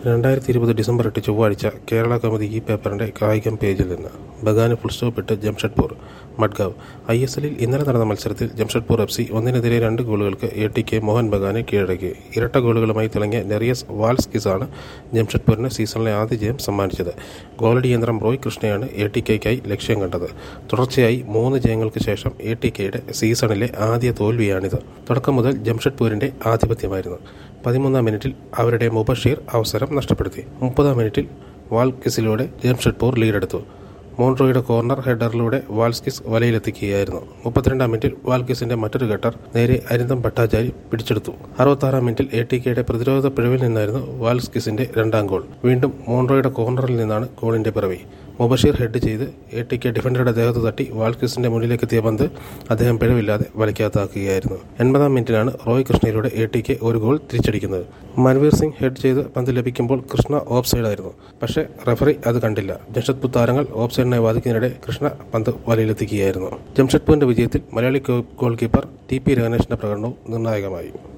രണ്ടായിരത്തി ഇരുപത് ഡിസംബർ എട്ട് ചൊവ്വാഴ്ച കേരള കൗമുദി ഈ പേപ്പറിന്റെ കായികം പേജിൽ നിന്ന് ബഗാന് ഫുൾ സ്റ്റോപ്പ് ഇട്ട് ജംഷഡ്പൂർ മഡ്ഗാവ് ഐ എസ് എല്ലിൽ ഇന്നലെ നടന്ന മത്സരത്തിൽ ജംഷഡ്പൂർ എഫ് സി ഒന്നിനെതിരെ രണ്ട് ഗോളുകൾക്ക് എ ടി കെ മോഹൻ ബഗാനെ കീഴടക്കി ഇരട്ട ഗോളുകളുമായി തിളങ്ങിയ നെറിയസ് വാൽസ്കിസാണ് ജംഷഡ്പൂരിന് സീസണിലെ ആദ്യ ജയം സമ്മാനിച്ചത് ഗോളടി യന്ത്രം റോയ് കൃഷ്ണയാണ് എ ടി കെയ്ക്കായി ലക്ഷ്യം കണ്ടത് തുടർച്ചയായി മൂന്ന് ജയങ്ങൾക്ക് ശേഷം എ ടി കെയുടെ സീസണിലെ ആദ്യ തോൽവിയാണിത് തുടക്കം മുതൽ ജംഷഡ്പൂരിന്റെ ആധിപത്യമായിരുന്നു പതിമൂന്നാം മിനിറ്റിൽ അവരുടെ മുബഷീർ അവസരം നഷ്ടപ്പെടുത്തി മുപ്പതാം മിനിറ്റിൽ വാൽക്കിസിലൂടെ ജംഷഡ്പൂർ ലീഡെടുത്തു മോൺട്രോയുടെ കോർണർ ഹെഡറിലൂടെ വാൽസ്കിസ് വലയിലെത്തിക്കുകയായിരുന്നു മുപ്പത്തിരണ്ടാം മിനിറ്റിൽ വാൽക്കിസിന്റെ മറ്റൊരു ഘട്ടർ നേരെ അരിന്തം ഭട്ടാചാരി പിടിച്ചെടുത്തു അറുപത്താറാം മിനിറ്റിൽ എ ടി കെയുടെ പ്രതിരോധ പിഴവിൽ നിന്നായിരുന്നു വാൽസ്കിസിന്റെ രണ്ടാം ഗോൾ വീണ്ടും മോൺട്രോയുടെ കോർണറിൽ നിന്നാണ് ഗോളിന്റെ പിറവി മുബഷീർ ഹെഡ് ചെയ്ത് എ ടി കെ ഡിഫൻഡറുടെ ദേഹത്ത് തട്ടി വാൽക്കിസിന്റെ മുന്നിലേക്ക് എത്തിയ പന്ത് അദ്ദേഹം പിഴവില്ലാതെ വലയ്ക്കകത്താക്കുകയായിരുന്നു എൺപതാം മിനിറ്റിലാണ് റോയ് കൃഷ്ണയിലൂടെ എ ടി കെ ഒരു ഗോൾ തിരിച്ചടിക്കുന്നത് മൻവീർ സിംഗ് ഹെഡ് ചെയ്ത് പന്ത് ലഭിക്കുമ്പോൾ കൃഷ്ണ ഓഫ് സൈഡായിരുന്നു പക്ഷേ റഫറി അത് കണ്ടില്ല ജംഷഡ്പൂർ താരങ്ങൾ ഓഫ് സൈഡിനെ വാദിക്കുന്നതിനിടെ കൃഷ്ണ പന്ത് വലയിലെത്തിക്കുകയായിരുന്നു ജംഷഡ്പൂരിന്റെ വിജയത്തിൽ Malayali goalkeeper T P രഘനേഷിന്റെ പ്രകടനവും നിർണായകമായി